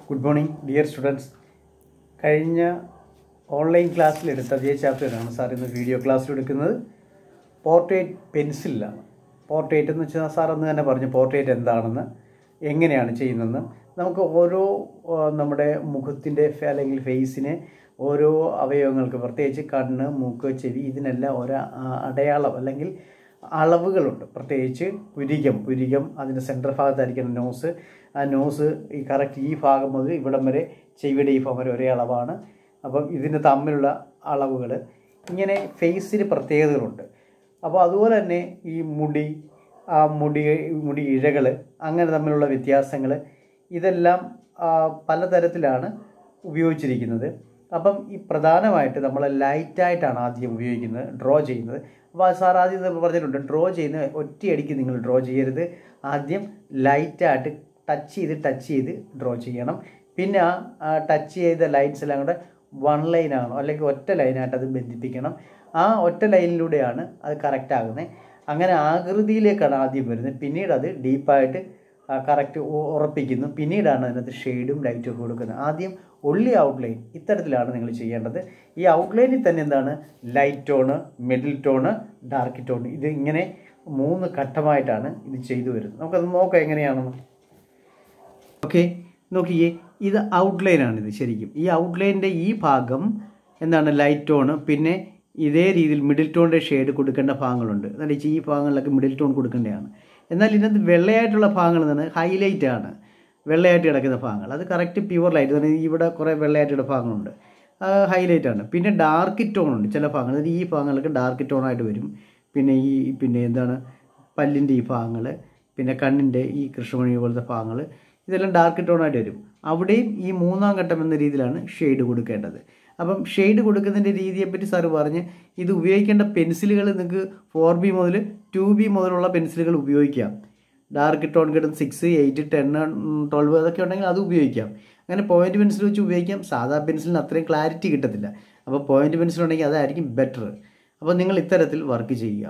good morning dear students കഴിഞ്ഞ online ക്ലാസ്സിലെടുത്ത അതേ ചാപ്റ്ററാണ് സാർ ഇന്ന് വീഡിയോ ക്ലാസ്സിൽ എടുക്കുന്നത് പോർട്രേറ്റ് പെൻസിലാണ് പോർട്രേറ്റ് എന്ന് വെച്ചാൽ സാർ എന്ന് തന്നെ പറഞ്ഞു പോർട്രേറ്റ് എന്താണെന്ന് എങ്ങനെയാണ് ചെയ്യുന്നതെന്ന് നമുക്ക് ഓരോ ആ, നമ്മുടെ മുഖത്തിൻ്റെ ഫെ- അല്ലെങ്കിൽ ഫേസിന് ഓരോ അവയവങ്ങൾക്ക് പ്രത്യേകിച്ച് കണ്ണ് മൂക്ക് ചെവി ഇതിനെല്ലാം ഓരോ ആ, അടയാളം അല്ലെങ്കിൽ അളവുകളുണ്ട് പ്രത്യേകിച്ച് പുരികം പുരികം അതിൻ്റെ സെൻറ്റർ ഭാഗത്തായിരിക്കണം നോസ് ആ നോസ് ഈ കറക്റ്റ് ഈ ഭാഗം മുതൽ ഇവിടം വരെ ചെവിയുടെ ഈ ഭാഗം വരെ ഒരേ അളവാണ് അപ്പം ഇതിന് തമ്മിലുള്ള അളവുകൾ ഇങ്ങനെ ഫേസിന് പ്രത്യേകതകളുണ്ട് അപ്പോൾ അതുപോലെ തന്നെ ഈ മുടി ആ മുടി മുടി ഇഴകൾ അങ്ങനെ തമ്മിലുള്ള വ്യത്യാസങ്ങൾ ഇതെല്ലാം ആ, പലതരത്തിലാണ് ഉപയോഗിച്ചിരിക്കുന്നത് അപ്പം ഈ പ്രധാനമായിട്ട് നമ്മൾ ലൈറ്റായിട്ടാണ് ആദ്യം ഉപയോഗിക്കുന്നത് ഡ്രോ ചെയ്യുന്നത് അപ്പോൾ സാർ ആദ്യം ഇത് പറഞ്ഞിട്ടുണ്ട് ഡ്രോ ചെയ്യുന്ന ഒറ്റയടിക്ക് നിങ്ങൾ ഡ്രോ ചെയ്യരുത് ആദ്യം ലൈറ്റായിട്ട് ടച്ച് ചെയ്ത് ടച്ച് ചെയ്ത് ഡ്രോ ചെയ്യണം പിന്നെ ആ ടച്ച് ചെയ്ത ലൈൻസ് എല്ലാം കൂടെ വൺ ലൈനാണോ അല്ലെങ്കിൽ ഒറ്റ ലൈനായിട്ട് അത് ബന്ധിപ്പിക്കണം ആ ഒറ്റ ലൈനിലൂടെയാണ് അത് കറക്റ്റ് ആകുന്നത് അങ്ങനെ ആകൃതിയിലേക്കാണ് ആദ്യം വരുന്നത് പിന്നീട് അത് ഡീപ്പായിട്ട് കറക്റ്റ് ഉറപ്പിക്കുന്നു പിന്നീടാണ് അതിനകത്ത് ഷെയ്ഡും ലൈറ്റും ഒക്കെ കൊടുക്കുന്നത് ആദ്യം ഒള്ളി ഔട്ട്ലൈൻ ഇത്തരത്തിലാണ് നിങ്ങൾ ചെയ്യേണ്ടത് ഈ ഔട്ട്ലൈനിൽ തന്നെ എന്താണ് light tone middle tone dark tone ഇത് ഇങ്ങനെ മൂന്ന് ഘട്ടമായിട്ടാണ് ഇത് ചെയ്തു വരുന്നത് നമുക്കത് നോക്കാം എങ്ങനെയാണെന്ന് ഓക്കെ നോക്കിയേ ഇത് ഔട്ട്ലൈനാണ് ഇത് ശരിക്കും ഈ ഔട്ട്ലൈനിൻ്റെ ഈ ഭാഗം എന്താണ് ലൈറ്റ് ടോണ് പിന്നെ ഇതേ രീതിയിൽ മിഡിൽ ടോണിൻ്റെ ഷെയ്ഡ് കൊടുക്കേണ്ട ഭാഗങ്ങളുണ്ട് എന്നാൽ ഈ ഭാഗങ്ങളിലൊക്കെ മിഡിൽ ടോൺ കൊടുക്കേണ്ടതാണ് എന്നാൽ ഇതിനകത്ത് വെള്ളയായിട്ടുള്ള ഭാഗങ്ങൾ എന്താണ് ഹൈലൈറ്റ് ആണ് വെള്ളയായിട്ട് കിടക്കുന്ന ഭാഗങ്ങൾ അത് കറക്റ്റ് പ്യുവർ ലൈറ്റ് തന്നെ ഇവിടെ കുറേ വെള്ളയായിട്ടുള്ള ഭാഗങ്ങളുണ്ട് ഹൈലൈറ്റ് ആണ് പിന്നെ ഡാർക്ക് ടോൺ ഉണ്ട് ചില ഭാഗങ്ങൾ അതായത് ഈ ഭാഗങ്ങളൊക്കെ ഡാർക്ക് ടോൺ ആയിട്ട് വരും പിന്നെ ഈ പിന്നെ എന്താണ് പല്ലിൻ്റെ ഈ ഭാഗങ്ങൾ പിന്നെ കണ്ണിൻ്റെ ഈ കൃഷ്ണമണി പോലത്തെ ഭാഗങ്ങൾ ഇതെല്ലാം ഡാർക്ക് ടോൺ ആയിട്ട് വരും അവിടെയും ഈ മൂന്നാം ഘട്ടം എന്ന രീതിയിലാണ് ഷെയ്ഡ് കൊടുക്കേണ്ടത് അപ്പം ഷെയ്ഡ് കൊടുക്കുന്നതിൻ്റെ രീതിയെപ്പറ്റി സാറ് പറഞ്ഞ് ഇത് ഉപയോഗിക്കേണ്ട പെൻസിലുകൾ നിങ്ങൾക്ക് ഫോർ ബി മുതൽ ടു ബി മുതലുള്ള പെൻസിലുകൾ ഉപയോഗിക്കാം ഡാർക്ക് ടോൺ കിട്ടും സിക്സ് എയ്റ്റ് ടെൻ ട്വൽവ് അതൊക്കെ ഉണ്ടെങ്കിൽ അത് ഉപയോഗിക്കാം അങ്ങനെ പോയിന്റ് പെൻസിൽ വെച്ച് ഉപയോഗിക്കാം സാധാ പെൻസിലിന് അത്രയും ക്ലാരിറ്റി കിട്ടത്തില്ല അപ്പോൾ പോയിന്റ് പെൻസിൽ ഉണ്ടെങ്കിൽ അതായിരിക്കും ബെറ്റർ അപ്പോൾ നിങ്ങൾ ഇത്തരത്തിൽ വർക്ക് ചെയ്യുക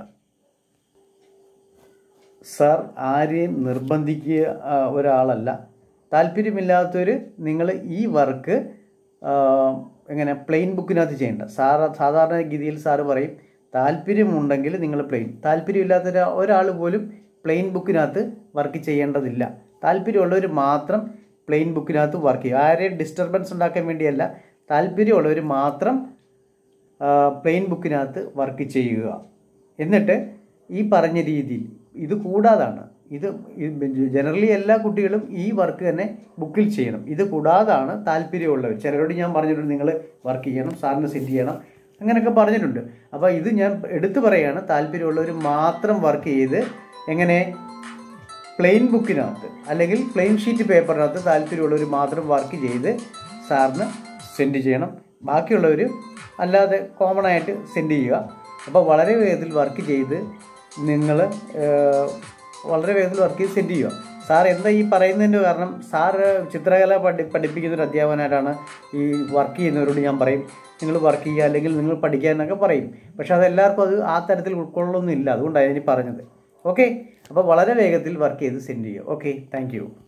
സാർ ആരെയും നിർബന്ധിക്കുക ആ, ഒരാളല്ല താല്പര്യമില്ലാത്തവർ നിങ്ങൾ ഈ വർക്ക് എങ്ങനെ പ്ലെയിൻ ബുക്കിനകത്ത് ചെയ്യേണ്ട സാറ സാധാരണ ഗതിയിൽ സാറ് പറയും താല്പര്യമുണ്ടെങ്കിൽ നിങ്ങൾ പ്ലെയിൻ താല്പര്യമില്ലാത്ത ഒരാ- ഒരാൾ പോലും പ്ലെയിൻ ബുക്കിനകത്ത് വർക്ക് ചെയ്യേണ്ടതില്ല താല്പര്യമുള്ളവർ മാത്രം പ്ലെയിൻ ബുക്കിനകത്ത് വർക്ക് ചെയ്യും ആരെയും ഡിസ്റ്റർബൻസ് ഉണ്ടാക്കാൻ വേണ്ടിയല്ല താല്പര്യമുള്ളവർ മാത്രം പ്ലെയിൻ ബുക്കിനകത്ത് വർക്ക് ചെയ്യുക എന്നിട്ട് ഈ പറഞ്ഞ രീതിയിൽ ഇത് കൂടാതാണ് ഇത് ജനറലി എല്ലാ കുട്ടികളും ഈ വർക്ക് തന്നെ ബുക്കിൽ ചെയ്യണം ഇത് കൂടാതാണ് താല്പര്യമുള്ളവർ ചിലരോട് ഞാൻ പറഞ്ഞിട്ടുണ്ട് നിങ്ങൾ വർക്ക് ചെയ്യണം സാറിന് സെൻഡ് ചെയ്യണം അങ്ങനെയൊക്കെ പറഞ്ഞിട്ടുണ്ട് അപ്പോൾ ഇത് ഞാൻ എടുത്തു പറയുകയാണ് താല്പര്യമുള്ളവർ മാത്രം വർക്ക് ചെയ്ത് എങ്ങനെ പ്ലെയിൻ ബുക്കിനകത്ത് അല്ലെങ്കിൽ പ്ലെയിൻ ഷീറ്റ് പേപ്പറിനകത്ത് താല്പര്യമുള്ളവർ മാത്രം വർക്ക് ചെയ്ത് സാറിന് സെൻഡ് ചെയ്യണം ബാക്കിയുള്ളവർ അല്ലാതെ കോമൺ ആയിട്ട് സെൻഡ് ചെയ്യുക അപ്പോൾ വളരെ വേഗത്തിൽ വർക്ക് ചെയ്ത് നിങ്ങൾ വളരെ വേഗത്തിൽ വർക്ക് ചെയ്ത് സെൻഡ് ചെയ്യുക സാർ എന്താ ഈ പറയുന്നതിൻ്റെ കാരണം സാറ് ചിത്രകല പഠി പഠിപ്പിക്കുന്ന ഒരു അധ്യാപകനായിട്ടാണ് ഈ വർക്ക് ചെയ്യുന്നവരോട് ഞാൻ പറയും നിങ്ങൾ വർക്ക് ചെയ്യുക അല്ലെങ്കിൽ നിങ്ങൾ പഠിക്കുക എന്നൊക്കെ പറയും പക്ഷെ അതെല്ലാവർക്കും അത് ആ തരത്തിൽ ഉൾക്കൊള്ളൊന്നുമില്ല അതുകൊണ്ടാണ് ഞാൻ ഈ പറഞ്ഞത് ഓക്കെ അപ്പോൾ വളരെ വേഗത്തിൽ വർക്ക് ചെയ്ത് സെൻഡ് ചെയ്യുക ഓക്കെ താങ്ക്